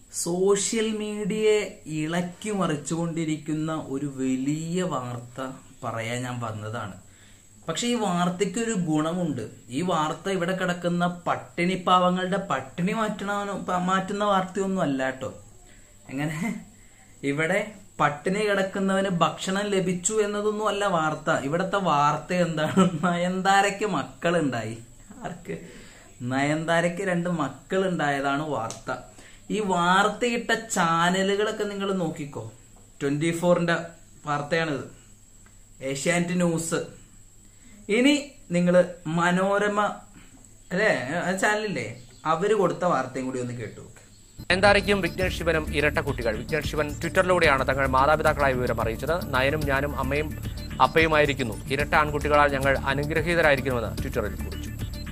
social മീഡിയയെ ഇളക്കി മറിച്ചുകൊണ്ടിരിക്കുന്ന ഒരു വലിയ വാർത്ത പറയാൻ ഞാൻ വന്നതാണ് പക്ഷെ ഈ വാർത്തയ്ക്ക് ഒരു ഗുണമുണ്ട് ഈ വാർത്ത ഇവിടെ കിടക്കുന്ന പട്ടിണി പാവങ്ങളുടെ പട്ടിണി മാറ്റണ മാറ്റുന്ന വാർത്തയൊന്നും അല്ല കേട്ടോ എങ്ങനെ ഇവിടെ പട്ടിണി കിടക്കുന്നവന് ഭക്ഷണം ലഭിച്ചു എന്നതൊന്നും അല്ല വാർത്ത ഇവിടത്തെ വാർത്ത എന്താണ് നയൻതാരയ്ക്ക് മക്കളുണ്ടായി ആർക്ക് നയൻതാരയ്ക്ക് രണ്ട് മക്കളുണ്ടായതാണ് വാർത്ത ഈ വാർത്തയിട്ട ചാനലുകളൊക്കെ നിങ്ങൾ നോക്കിക്കോ ട്വന്റി ഫോറിന്റെ വാർത്തയാണിത് ഏഷ്യാനെറ്റ് ന്യൂസ് ഇനി നിങ്ങൾ മനോരമ അല്ലേ ആ ചാനലില്ലേ അവര് കൊടുത്ത വാർത്തയും കൂടി ഒന്ന് കേട്ടു നോക്ക് നയൻതാരയ്ക്കും വിഘ്നേഷ് ശിവനും ഇരട്ട കുട്ടികൾ വിഘ്നേഷ് ശിവൻ ട്വിറ്ററിലൂടെയാണ് തങ്ങൾ മാതാപിതാക്കളായ വിവരം അറിയിച്ചത് നയനും ഞാനും അമ്മയും അപ്പയുമായിരിക്കുന്നു ഇരട്ട ആൺകുട്ടികളാൽ ഞങ്ങൾ അനുഗ്രഹീതരായിരിക്കുന്നുവെന്ന് ട്വിറ്ററിൽ കുറിച്ചു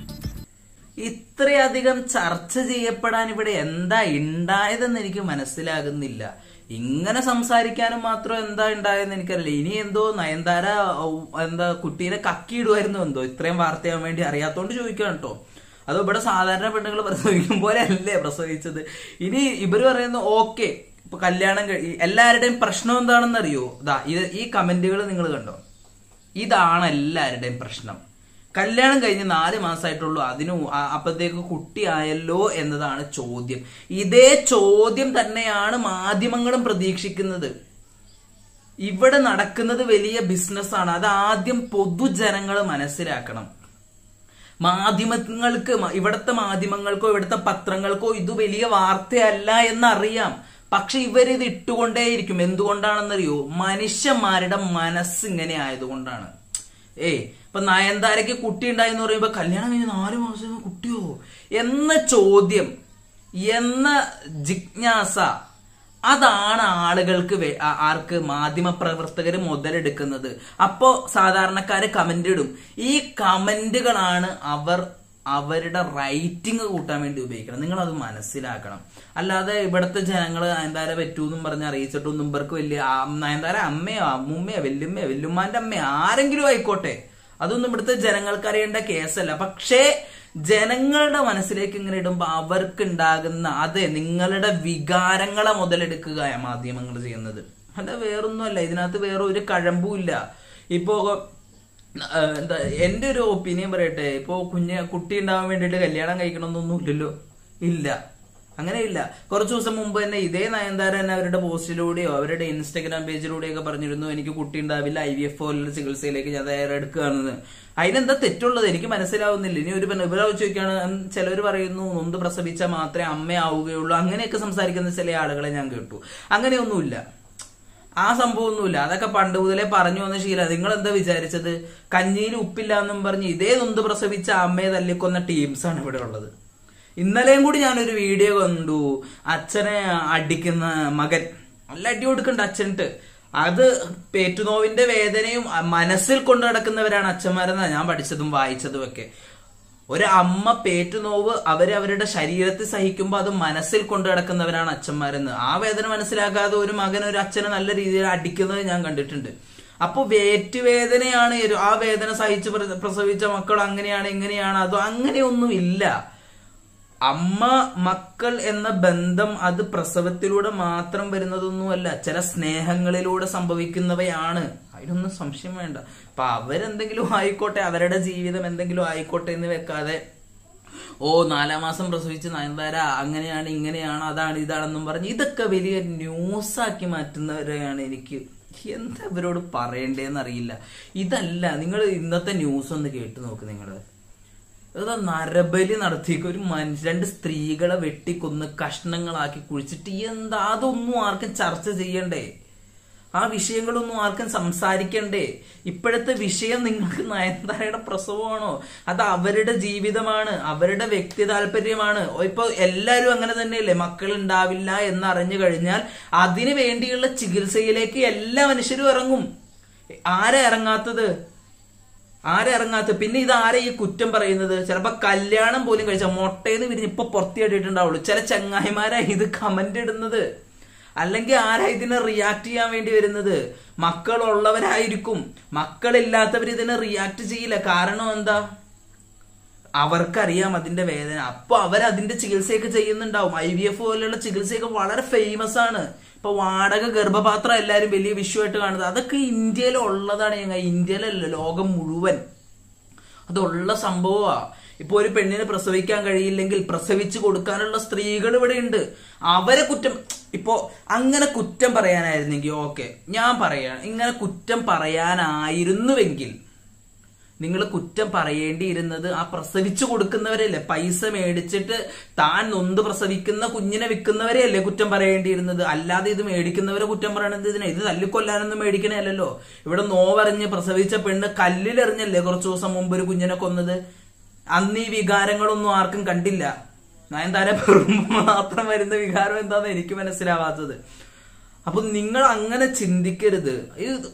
ഇത്രയധികം ചർച്ച ചെയ്യപ്പെടാൻ ഇവിടെ എന്താ ഉണ്ടായതെന്ന് എനിക്ക് മനസ്സിലാകുന്നില്ല ഇങ്ങനെ സംസാരിക്കാനും മാത്രം എന്താ ഉണ്ടായെന്ന് എനിക്കറിയില്ല ഇനി എന്തോ നയൻതാര ഔ, എന്താ കുട്ടീനെ കക്കിയിടുമായിരുന്നു എന്തോ ഇത്രയും വാർത്തയാൻ വേണ്ടി അറിയാത്തോണ്ട് ചോദിക്കാം കേട്ടോ അതോ ഇവിടെ സാധാരണ പെണ്ണുങ്ങൾ പ്രസവിക്കും പോലെ അല്ലേ പ്രസവിച്ചത് ഇനി ഇവര് പറയുന്നു ഓക്കെ ഇപ്പൊ കല്യാണം കഴി എല്ലാവരുടെയും പ്രശ്നം എന്താണെന്ന് അറിയോ ഇതാ ഇത് ഈ കമന്റുകൾ നിങ്ങൾ കണ്ടോ ഇതാണ് എല്ലാവരുടെയും പ്രശ്നം കല്യാണം കഴിഞ്ഞ് നാല് മാസമായിട്ടുള്ളൂ അതിന് ആ- അപ്പത്തേക്ക് കുട്ടിയായല്ലോ എന്നതാണ് ചോദ്യം ഇതേ ചോദ്യം തന്നെയാണ് മാധ്യമങ്ങളും പ്രതീക്ഷിക്കുന്നത് ഇവിടെ നടക്കുന്നത് വലിയ ബിസിനസ്സാണ് അത് ആദ്യം പൊതുജനങ്ങൾ മനസ്സിലാക്കണം മാധ്യമങ്ങൾക്ക് മ- ഇവിടുത്തെ മാധ്യമങ്ങൾക്കോ ഇവിടുത്തെ പത്രങ്ങൾക്കോ ഇത് വലിയ വാർത്തയല്ല എന്നറിയാം പക്ഷെ ഇവരിത് ഇട്ടുകൊണ്ടേയിരിക്കും എന്തുകൊണ്ടാണെന്നറിയോ മനുഷ്യന്മാരുടെ മനസ്സ് ഇങ്ങനെ ആയതുകൊണ്ടാണ് ഏയ് ഇപ്പൊ നയൻതാരയ്ക്ക് കുട്ടി ഉണ്ടായെന്ന് പറയുമ്പോ കല്യാണം കഴിഞ്ഞ് നാലു മാസം കുട്ടിയോ എന്ന ചോദ്യം എന്ന ജിജ്ഞാസ അതാണ് ആളുകൾക്ക് വേ- ആ- ആർക്ക് മാധ്യമ പ്രവർത്തകർ മുതലെടുക്കുന്നത് അപ്പോ സാധാരണക്കാര് കമന്റ് ഇടും ഈ കമന്റുകളാണ് അവർ അവരുടെ റൈറ്റിംഗ് കൂട്ടാൻ വേണ്ടി ഉപയോഗിക്കണം നിങ്ങൾ അത് മനസ്സിലാക്കണം അല്ലാതെ ഇവിടുത്തെ ജനങ്ങൾ നയൻതാര പറ്റൂന്നും പറഞ്ഞ് അറിയിച്ചിട്ടൊന്നും ഇവർക്ക് വലിയ ആ നയൻതാര അമ്മയോ അമ്മൂമ്മയോ വല്യമ്മയോ വല്യമ്മാന്റെ അമ്മയോ ആരെങ്കിലും ആയിക്കോട്ടെ അതൊന്നും ഇവിടുത്തെ ജനങ്ങൾക്ക് അറിയേണ്ട കേസല്ല പക്ഷേ ജനങ്ങളുടെ മനസ്സിലേക്ക് ഇങ്ങനെ ഇടുമ്പോ അവർക്ക് ഉണ്ടാകുന്ന അതെ നിങ്ങളുടെ വികാരങ്ങളെ മുതലെടുക്കുക മാധ്യമങ്ങൾ ചെയ്യുന്നത് അല്ല വേറൊന്നുമല്ല ഇതിനകത്ത് വേറെ ഒരു കഴമ്പും ഇല്ല ഇപ്പോ ആ, എന്താ എന്റെ ഒരു ഒപ്പീനിയൻ പറയട്ടെ ഇപ്പോ കുഞ്ഞ് കുട്ടി ഉണ്ടാവാൻ വേണ്ടിയിട്ട് കല്യാണം കഴിക്കണമെന്നൊന്നും ഇല്ലല്ലോ ഇല്ല അങ്ങനെ ഇല്ല കുറച്ചു ദിവസം മുമ്പ് തന്നെ ഇതേ നയൻതാര തന്നെ അവരുടെ പോസ്റ്റിലൂടെയോ അവരുടെ ഇൻസ്റ്റഗ്രാം പേജിലൂടെയോ ഒക്കെ പറഞ്ഞിരുന്നു എനിക്ക് കുട്ടി ഉണ്ടാവില്ല ഐ വി എഫ് പോലുള്ള ചികിത്സയിലേക്ക് ഞാൻ തയ്യാറെടുക്കുകയാണെന്ന് അതിനെന്താ തെറ്റുള്ളത് എനിക്ക് മനസ്സിലാവുന്നില്ല ഇനി ഒരു ഇവരെ ചോദിക്കുകയാണ് ചിലർ പറയുന്നു നൊന്ത് പ്രസവിച്ചാൽ മാത്രമേ അമ്മയാവുകയുള്ളൂ അങ്ങനെയൊക്കെ സംസാരിക്കുന്ന ചില ആളുകളെ ഞാൻ കേട്ടു അങ്ങനെയൊന്നുമില്ല ആ സംഭവമൊന്നുമില്ല അതൊക്കെ പണ്ട് മുതലേ പറഞ്ഞു വന്ന ശീല നിങ്ങൾ എന്താ വിചാരിച്ചത് കഞ്ഞിയിൽ ഉപ്പില്ല എന്നും പറഞ്ഞ് ഇതേ നൊന്ത് പ്രസവിച്ച അമ്മയെ തല്ലിക്കൊന്ന ടീംസാണ് ഇവിടെ ഉള്ളത് ഇന്നലെയും കൂടി ഞാനൊരു വീഡിയോ കണ്ടു അച്ഛനെ അടിക്കുന്ന മകൻ നല്ല അടി കൊടുക്കണ്ട അച്ഛനിട്ട് അത് പേറ്റുനോവിന്റെ വേദനയും മനസ്സിൽ കൊണ്ടു നടക്കുന്നവരാണ് അച്ഛന്മാരെന്നാണ് ഞാൻ പഠിച്ചതും വായിച്ചതും ഒക്കെ ഒരു അമ്മ പേറ്റുനോവ് അവര് അവരുടെ ശരീരത്തിൽ സഹിക്കുമ്പോൾ അത് മനസ്സിൽ കൊണ്ടു നടക്കുന്നവരാണ് അച്ഛന്മാരെന്ന് ആ വേദന മനസ്സിലാക്കാതെ ഒരു മകൻ ഒരു അച്ഛനെ നല്ല രീതിയിൽ അടിക്കുന്നത് ഞാൻ കണ്ടിട്ടുണ്ട് അപ്പൊ വേറ്റുവേദനയാണ് ഒരു- ആ വേദന സഹിച്ച് പ്ര- പ്രസവിച്ച മക്കൾ അങ്ങനെയാണ് ഇങ്ങനെയാണ് അതോ അങ്ങനെയൊന്നും ഇല്ല അമ്മ മക്കൾ എന്ന ബന്ധം അത് പ്രസവത്തിലൂടെ മാത്രം വരുന്നതൊന്നുമല്ല ചില സ്നേഹങ്ങളിലൂടെ സംഭവിക്കുന്നവയാണ് അതിനൊന്നും സംശയം വേണ്ട അപ്പൊ അവരെന്തെങ്കിലും ആയിക്കോട്ടെ അവരുടെ ജീവിതം എന്തെങ്കിലും ആയിക്കോട്ടെ എന്ന് വെക്കാതെ ഓ നാലാം മാസം പ്രസവിച്ച് നയൻതാര അങ്ങനെയാണ് ഇങ്ങനെയാണ് അതാണ് ഇതാണെന്നും പറഞ്ഞ് ഇതൊക്കെ വലിയ ന്യൂസാക്കി മാറ്റുന്നവരെയാണ് എനിക്ക് എന്താ ഇവരോട് പറയണ്ടേന്ന് അറിയില്ല ഇതല്ല നിങ്ങൾ ഇന്നത്തെ ന്യൂസ് ഒന്ന് കേട്ട് നോക്ക് നിങ്ങള് അതാ നരബലി നടത്തിയേക്ക് ഒരു മനുഷ്യ രണ്ട് സ്ത്രീകളെ വെട്ടിക്കൊന്ന് കഷ്ണങ്ങളാക്കി കുഴിച്ചിട്ട് എന്താ അതൊന്നും ആർക്കും ചർച്ച ചെയ്യണ്ടേ ആ വിഷയങ്ങളൊന്നും ആർക്കും സംസാരിക്കണ്ടേ ഇപ്പോഴത്തെ വിഷയം നിങ്ങൾക്ക് നയൻതാരയുടെ പ്രസവമാണോ അത് അവരുടെ ജീവിതമാണ് അവരുടെ വ്യക്തി താല്പര്യമാണ് ഇപ്പൊ എല്ലാവരും അങ്ങനെ തന്നെയല്ലേ മക്കൾ ഉണ്ടാവില്ല എന്ന് അറിഞ്ഞു കഴിഞ്ഞാൽ അതിനു വേണ്ടിയുള്ള ചികിത്സയിലേക്ക് എല്ലാ മനുഷ്യരും ഇറങ്ങും ആരാ ഇറങ്ങാത്തത് ആരെ ഇറങ്ങാത്ത പിന്നെ ഇത് ആരെ ഈ കുറ്റം പറയുന്നത് ചിലപ്പോ കല്യാണം പോലും കഴിച്ച മൊട്ടേന്ന് വിരിഞ്ഞ് ഇപ്പൊ പുറത്തിയായിട്ടുണ്ടാവുള്ളൂ ചില ചങ്ങായിമാരാ ഇത് കമന്റ് ഇടുന്നത് അല്ലെങ്കിൽ ആരാ ഇതിനെ റിയാക്ട് ചെയ്യാൻ വേണ്ടി വരുന്നത് മക്കളുള്ളവരായിരിക്കും മക്കളില്ലാത്തവർ ഇതിനെ റിയാക്ട് ചെയ്യില്ല കാരണം എന്താ അവർക്കറിയാം അതിന്റെ വേദന അപ്പൊ അവർ അതിന്റെ ചികിത്സയൊക്കെ ചെയ്യുന്നുണ്ടാവും ഐ വി എഫ് പോലെയുള്ള ചികിത്സയൊക്കെ വളരെ ഫേമസ് ആണ് ഇപ്പൊ വാടക ഗർഭപാത്രം എല്ലാരും വലിയ വിഷയമായിട്ട് കാണുന്നത് അതൊക്കെ ഇന്ത്യയിൽ ഉള്ളതാണ് ഞങ്ങൾ ഇന്ത്യയിലല്ല ലോകം മുഴുവൻ അതുള്ള സംഭവമാ ഇപ്പൊ ഒരു പെണ്ണിനെ പ്രസവിക്കാൻ കഴിയില്ലെങ്കിൽ പ്രസവിച്ചു കൊടുക്കാനുള്ള സ്ത്രീകൾ ഇവിടെ ഉണ്ട് അവരെ കുറ്റം ഇപ്പോ അങ്ങനെ കുറ്റം പറയാനായിരുന്നെങ്കിൽ ഓക്കെ ഞാൻ പറയാണ് ഇങ്ങനെ കുറ്റം പറയാനായിരുന്നുവെങ്കിൽ നിങ്ങൾ കുറ്റം പറയേണ്ടിയിരുന്നത് ആ പ്രസവിച്ചു കൊടുക്കുന്നവരല്ലേ പൈസ മേടിച്ചിട്ട് താൻ നൊന്ത് പ്രസവിക്കുന്ന കുഞ്ഞിനെ വിൽക്കുന്നവരെയല്ലേ കുറ്റം പറയേണ്ടിയിരുന്നത് അല്ലാതെ ഇത് മേടിക്കുന്നവരെ കുറ്റം പറയണത് ഇതിനെ ഇത് തല്ലിക്കൊല്ലാനൊന്നും മേടിക്കണല്ലോ ഇവിടെ നോവറിഞ്ഞ് പ്രസവിച്ച പെണ്ണ് കല്ലിലെറിഞ്ഞല്ലേ കുറച്ചു ദിവസം മുമ്പ് ഒരു കുഞ്ഞിനെ കൊന്നത് അന്ന് ഈ വികാരങ്ങളൊന്നും ആർക്കും കണ്ടില്ല നയൻതാര പെറുമ്പോ മാത്രം വരുന്ന വികാരം എന്താന്ന് എനിക്ക് മനസ്സിലാവാത്തത് അപ്പൊ നിങ്ങൾ അങ്ങനെ ചിന്തിക്കരുത് ഇത്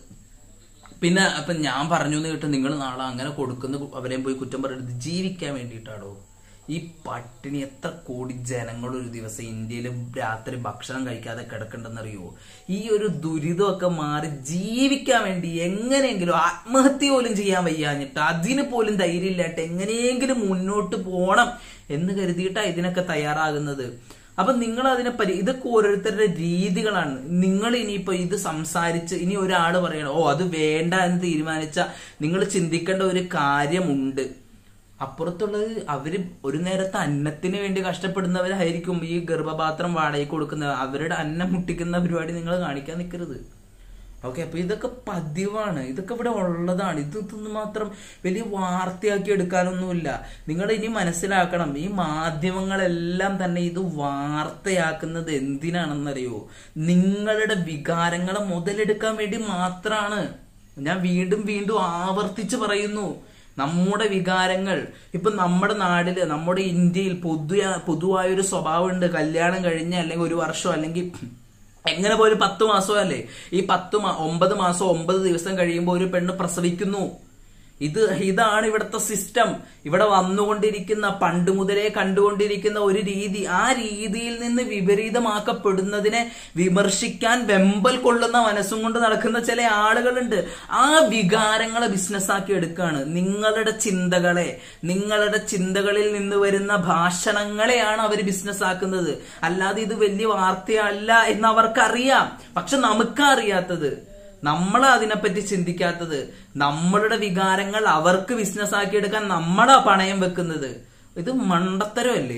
പിന്നെ അപ്പൊ ഞാൻ പറഞ്ഞു എന്ന് കേട്ട് നിങ്ങൾ നാളെ അങ്ങനെ കൊടുക്കുന്ന അവരെയും പോയി കുറ്റം പറയരുത് ജീവിക്കാൻ വേണ്ടിയിട്ടാണോ ഈ പട്ടിണി എത്ര കോടി ജനങ്ങൾ ഒരു ദിവസം ഇന്ത്യയിൽ രാത്രി ഭക്ഷണം കഴിക്കാതെ കിടക്കണ്ടെന്നറിയോ ഈ ഒരു ദുരിതമൊക്കെ മാറി ജീവിക്കാൻ വേണ്ടി എങ്ങനെയെങ്കിലും ആത്മഹത്യ പോലും ചെയ്യാൻ വയ്യാഞ്ഞിട്ട് അതിന് പോലും ധൈര്യമില്ലാട്ട് എങ്ങനെയെങ്കിലും മുന്നോട്ട് പോണം എന്ന് കരുതിയിട്ടാണ് ഇതിനൊക്കെ തയ്യാറാകുന്നത് അപ്പൊ നിങ്ങൾ അതിനെ പരി ഇതൊക്കെ ഓരോരുത്തരുടെ രീതികളാണ് നിങ്ങൾ ഇനിയിപ്പോ ഇത് സംസാരിച്ച് ഇനി ഒരാൾ പറയണം ഓ അത് വേണ്ട എന്ന് തീരുമാനിച്ച നിങ്ങൾ ചിന്തിക്കേണ്ട ഒരു കാര്യമുണ്ട് അപ്പുറത്തുള്ളത് അവര് ഒരു നേരത്തെ അന്നത്തിന് വേണ്ടി കഷ്ടപ്പെടുന്നവരായിരിക്കും ഈ ഗർഭപാത്രം വാടകയ്ക്ക് കൊടുക്കുന്ന അവരുടെ അന്നം മുട്ടിക്കുന്ന പരിപാടി നിങ്ങൾ കാണിക്കാൻ നിൽക്കരുത് ഓക്കെ അപ്പൊ ഇതൊക്കെ പതിവാണ് ഇതൊക്കെ ഇവിടെ ഉള്ളതാണ് ഇത് ഇതൊന്നും മാത്രം വലിയ വാർത്തയാക്കി എടുക്കാനൊന്നുമില്ല നിങ്ങൾ ഇനി മനസ്സിലാക്കണം ഈ മാധ്യമങ്ങളെല്ലാം തന്നെ ഇത് വാർത്തയാക്കുന്നത് എന്തിനാണെന്നറിയോ നിങ്ങളുടെ വികാരങ്ങളെ മുതലെടുക്കാൻ വേണ്ടി മാത്രാണ് ഞാൻ വീണ്ടും വീണ്ടും ആവർത്തിച്ച് പറയുന്നു നമ്മുടെ വികാരങ്ങൾ ഇപ്പൊ നമ്മുടെ നാട്ടില് നമ്മുടെ ഇന്ത്യയിൽ പൊതു പൊതുവായൊരു സ്വഭാവമുണ്ട് കല്യാണം കഴിഞ്ഞ അല്ലെങ്കിൽ ഒരു വർഷം അല്ലെങ്കിൽ എങ്ങനെ പോലും പത്ത് മാസം അല്ലേ ഈ പത്ത് മാ ഒമ്പത് മാസം ഒമ്പത് ദിവസം കഴിയുമ്പോൾ ഒരു പെണ്ണ് പ്രസവിക്കുന്നു ഇത് ഇതാണ് ഇവിടുത്തെ സിസ്റ്റം ഇവിടെ വന്നുകൊണ്ടിരിക്കുന്ന പണ്ട് മുതലേ കണ്ടുകൊണ്ടിരിക്കുന്ന ഒരു രീതി ആ രീതിയിൽ നിന്ന് വിപരീതമാക്കപ്പെടുന്നതിനെ വിമർശിക്കാൻ വെമ്പൽ കൊള്ളുന്ന മനസ്സും കൊണ്ട് നടക്കുന്ന ചില ആളുകളുണ്ട് ആ വികാരങ്ങളെ ബിസിനസ്സാക്കി എടുക്കുകയാണ് നിങ്ങളുടെ ചിന്തകളെ നിങ്ങളുടെ ചിന്തകളിൽ നിന്ന് വരുന്ന ഭാഷണങ്ങളെയാണ് അവർ ബിസിനസ് ആക്കുന്നത് അല്ലാതെ ഇത് വലിയ വാർത്തയല്ല എന്ന് അവർക്കറിയാം പക്ഷെ നമുക്കറിയാത്തത് നമ്മൾ അതിനെപ്പറ്റി ചിന്തിക്കാത്തത് നമ്മളുടെ വികാരങ്ങൾ അവർക്ക് ബിസിനസ് ആക്കി എടുക്കാൻ നമ്മളാ പണയം വെക്കുന്നത് ഇത് മണ്ടത്തരമല്ലേ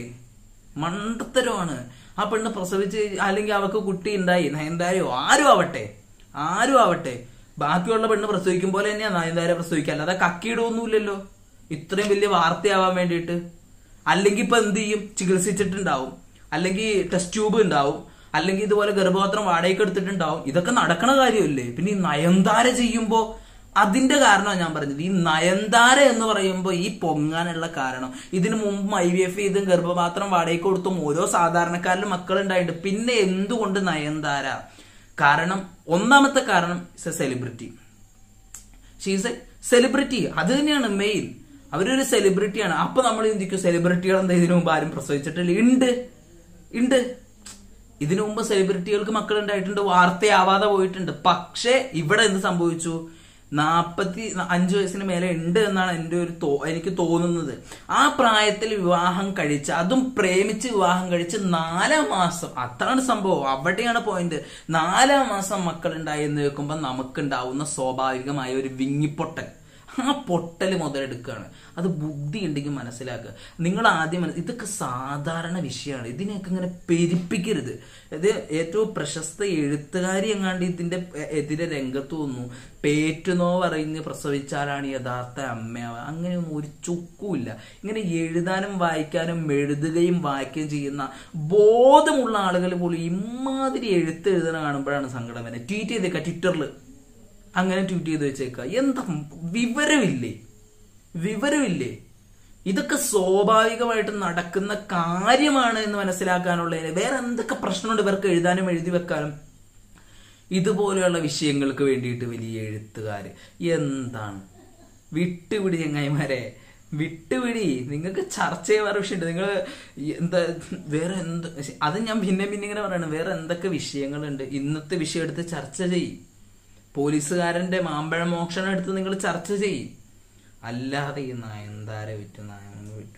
മണ്ടത്തരമാണ് ആ പെണ്ണ് പ്രസവിച്ച് അല്ലെങ്കിൽ അവർക്ക് കുട്ടി ഉണ്ടായി നയൻതാരയോ ആരും ആവട്ടെ ആരും ആവട്ടെ ബാക്കിയുള്ള പെണ്ണ് പ്രസവിക്കും പോലെ തന്നെയാ നയൻതാര പ്രസവിക്കുക അല്ലാതെ കക്കിയിടൊന്നുമില്ലല്ലോ ഇത്രയും വലിയ വാർത്തയാവാൻ വേണ്ടിയിട്ട് അല്ലെങ്കിൽ ഇപ്പൊ എന്ത് ചെയ്യും ചികിത്സിച്ചിട്ടുണ്ടാവും അല്ലെങ്കിൽ ടെസ്റ്റ് ട്യൂബ് ഉണ്ടാവും അല്ലെങ്കിൽ ഇതുപോലെ ഗർഭപാത്രം വാടകയ്ക്ക് എടുത്തിട്ടുണ്ടാവും ഇതൊക്കെ നടക്കണ കാര്യമല്ലേ പിന്നെ ഈ നയൻതാര ചെയ്യുമ്പോ അതിന്റെ കാരണമാണ് ഞാൻ പറഞ്ഞത് ഈ നയൻതാര എന്ന് പറയുമ്പോൾ ഈ പൊങ്ങാനുള്ള കാരണം ഇതിനു മുമ്പ് ഐ വി എഫ് ചെയ്തും ഗർഭപാത്രം വാടകയ്ക്ക് കൊടുത്തും ഓരോ സാധാരണക്കാരിലും മക്കളുണ്ടായിട്ടുണ്ട് പിന്നെ എന്തുകൊണ്ട് നയൻതാര കാരണം ഒന്നാമത്തെ കാരണം is a celebrity she's a celebrity അത് തന്നെയാണ് മെയിൻ അവരൊരു സെലിബ്രിറ്റിയാണ് അപ്പൊ നമ്മൾ ചിന്തിക്കും സെലിബ്രിറ്റികൾ എന്താ ഇതിനു മുമ്പ് ആരും പ്രസവിച്ചിട്ടില്ല ഉണ്ട് ഉണ്ട് ഇതിനു മുമ്പ് സെലിബ്രിറ്റികൾക്ക് മക്കൾ ഉണ്ടായിട്ടുണ്ട് വാർത്തയാവാതെ പോയിട്ടുണ്ട് പക്ഷേ ഇവിടെ എന്ത് സംഭവിച്ചു നാപ്പത്തി അഞ്ചു വയസ്സിന് മേലെ ഉണ്ട് എന്നാണ് എൻ്റെ ഒരു തോ എനിക്ക് തോന്നുന്നത് ആ പ്രായത്തിൽ വിവാഹം കഴിച്ച് അതും പ്രേമിച്ച് വിവാഹം കഴിച്ച് നാലാം മാസം അതാണ് സംഭവം അവിടെയാണ് പോയിന്റ് നാലാം മാസം മക്കൾ ഉണ്ടായി എന്ന് വെക്കുമ്പോൾ നമുക്കുണ്ടാവുന്ന സ്വാഭാവികമായ ഒരു വിങ്ങിപ്പൊട്ടൽ ആ പൊട്ടൽ മുതലെടുക്കുകയാണ് അത് ബുദ്ധി ഉണ്ടെങ്കിൽ മനസ്സിലാക്കുക നിങ്ങൾ ആദ്യം മനസ്സ് ഇതൊക്കെ സാധാരണ വിഷയമാണ് ഇതിനെയൊക്കെ ഇങ്ങനെ പെരിപ്പിക്കരുത് ഇത് ഏറ്റവും പ്രശസ്ത എഴുത്തുകാരി എങ്ങാണ്ട് ഇതിന്റെ എതിരെ രംഗത്ത് വന്നു പേറ്റുനോ പറഞ്ഞ് പ്രസവിച്ചാലാണ് യഥാർത്ഥ അമ്മയാവുക അങ്ങനെയൊന്നും ഒരു ചുക്കുമില്ല ഇങ്ങനെ എഴുതാനും വായിക്കാനും എഴുതുകയും വായിക്കുകയും ചെയ്യുന്ന ബോധമുള്ള ആളുകൾ പോലും ഇമാതിരി എഴുത്ത് എഴുതണ കാണുമ്പോഴാണ് സങ്കടം വരുന്നത് ട്വീറ്റ് ചെയ്തേക്ക ട്വിറ്ററിൽ അങ്ങനെ ട്വീറ്റ് ചെയ്ത് വെച്ചേക്ക എന്താ വിവരമില്ലേ വിവരമില്ലേ ഇതൊക്കെ സ്വാഭാവികമായിട്ട് നടക്കുന്ന കാര്യമാണ് എന്ന് മനസ്സിലാക്കാനുള്ളതിന് വേറെ എന്തൊക്കെ പ്രശ്നമുണ്ട് ഇവർക്ക് എഴുതാനും എഴുതി വെക്കാനും ഇതുപോലെയുള്ള വിഷയങ്ങൾക്ക് വേണ്ടിയിട്ട് വലിയ എഴുത്തുകാര് എന്താണ് വിട്ടുപിടി ചങ്ങായിമാരെ വിട്ടുപിടി നിങ്ങൾക്ക് ചർച്ച ചെയ്യാൻ വേറെ വിഷയമുണ്ട് നിങ്ങൾ എന്താ വേറെ എന്ത് അത് ഞാൻ പിന്നെ പിന്നെ ഇങ്ങനെ പറയണം വേറെ എന്തൊക്കെ വിഷയങ്ങളുണ്ട് ഇന്നത്തെ വിഷയം എടുത്ത് ചർച്ച ചെയ്യും പോലീസുകാരന്റെ മാമ്പഴ മോഷണം എടുത്ത് നിങ്ങൾ ചർച്ച ചെയ്യും അല്ലാതെ ഈ നയൻതാര വിറ്റ് നയൻ വിറ്റ്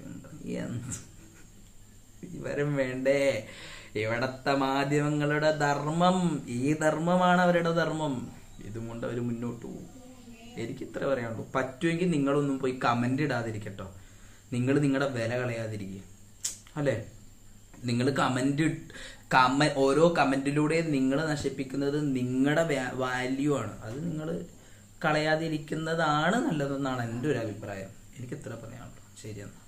എന്ത് വിവരം വേണ്ടേ ഇവിടത്തെ മാധ്യമങ്ങളുടെ ധർമ്മം ഈ ധർമ്മമാണ് അവരുടെ ധർമ്മം ഇതും കൊണ്ട് അവർ മുന്നോട്ട് പോകും എനിക്ക് ഇത്ര പറയാനുള്ളൂ പറ്റുമെങ്കിൽ നിങ്ങളൊന്നും പോയി കമന്റ് ഇടാതിരിക്കട്ടോ നിങ്ങൾ നിങ്ങളുടെ വില കളയാതിരിക്കുക അല്ലേ നിങ്ങൾ കമന്റ് കമ ഓരോ കമന്റിലൂടെ നിങ്ങൾ നശിപ്പിക്കുന്നത് നിങ്ങളുടെ വാല്യൂ ആണ് അത് നിങ്ങൾ കളയാതിരിക്കുന്നതാണ് നല്ലതെന്നാണ് എൻ്റെ ഒരു അഭിപ്രായം എനിക്ക് ഇത്ര പറയാനുള്ളൂ ശരിയെന്നാ